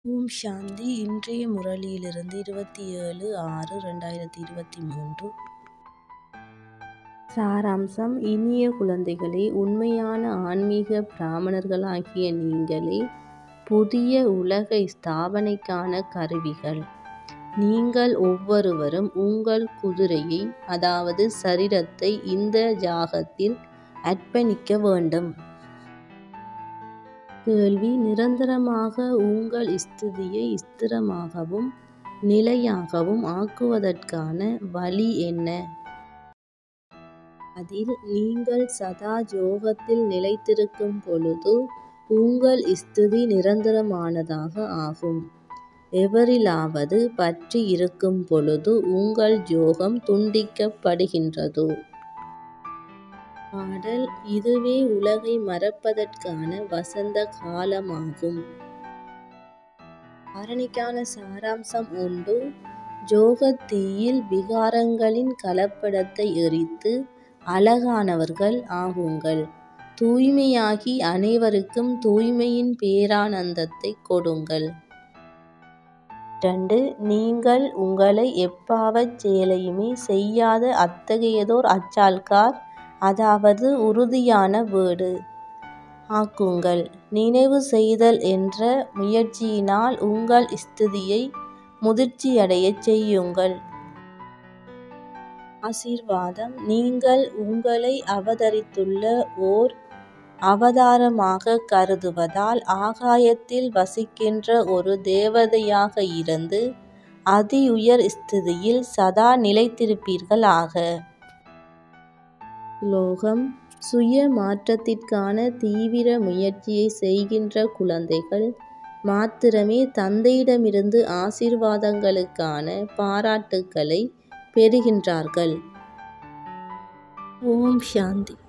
ஓம் சாந்தி இன்றைய முரளியிலிருந்து இருபத்தி ஏழு ஆறு ரெண்டாயிரத்தி இருபத்தி மூன்று சாராம்சம் இனிய குழந்தைகளே உண்மையான ஆன்மீக பிராமணர்களாகிய நீங்களே புதிய உலக ஸ்தாபனைக்கான கருவிகள் நீங்கள் ஒவ்வொருவரும் உங்கள் குதிரையை அதாவது சரீரத்தை இந்த ஜாகத்தில் அர்ப்பணிக்க வேண்டும் கேள்வி நிரந்தரமாக உங்கள் ஸ்திதியை ஸ்திரமாகவும் நிலையாகவும் ஆக்குவதற்கான வழி என்ன அதில் நீங்கள் சதா ஜோகத்தில் நிலைத்திருக்கும் பொழுது உங்கள் ஸ்திதி நிரந்தரமானதாக ஆகும் எவரிலாவது பற்றி இருக்கும் பொழுது உங்கள் ஜோகம் துண்டிக்கப்படுகின்றது பாடல் இதுவே உலகை மறப்பதற்கான வசந்த காலமாகும் காரணிக்கான சாராம்சம் உண்டு ஜோகத்தீயில் விகாரங்களின் கலப்படத்தை எரித்து அழகானவர்கள் ஆகுங்கள் தூய்மையாகி அனைவருக்கும் தூய்மையின் பேரானந்தத்தை கொடுங்கள் இரண்டு நீங்கள் உங்களை எப்பாவச் செயலையுமே செய்யாத அத்தகையதோர் அச்சால்கார் அதாவது உறுதியான வீடு ஆக்குங்கள் நினைவு செய்தல் என்ற முயற்சியினால் உங்கள் ஸ்திதியை முதிர்ச்சியடையச் செய்யுங்கள் ஆசீர்வாதம் நீங்கள் உங்களை அவதரித்துள்ள ஓர் அவதாரமாக கருதுவதால் ஆகாயத்தில் வசிக்கின்ற ஒரு தேவதையாக இருந்து அதி உயர் ஸ்திதியில் சதா நிலைத்திருப்பீர்களாக லோகம் சுய மாற்றத்திற்கான தீவிர முயற்சியை செய்கின்ற குழந்தைகள் மாத்திரமே தந்தையிடமிருந்து ஆசீர்வாதங்களுக்கான பாராட்டுக்களை பெறுகின்றார்கள் ஓம் சாந்தி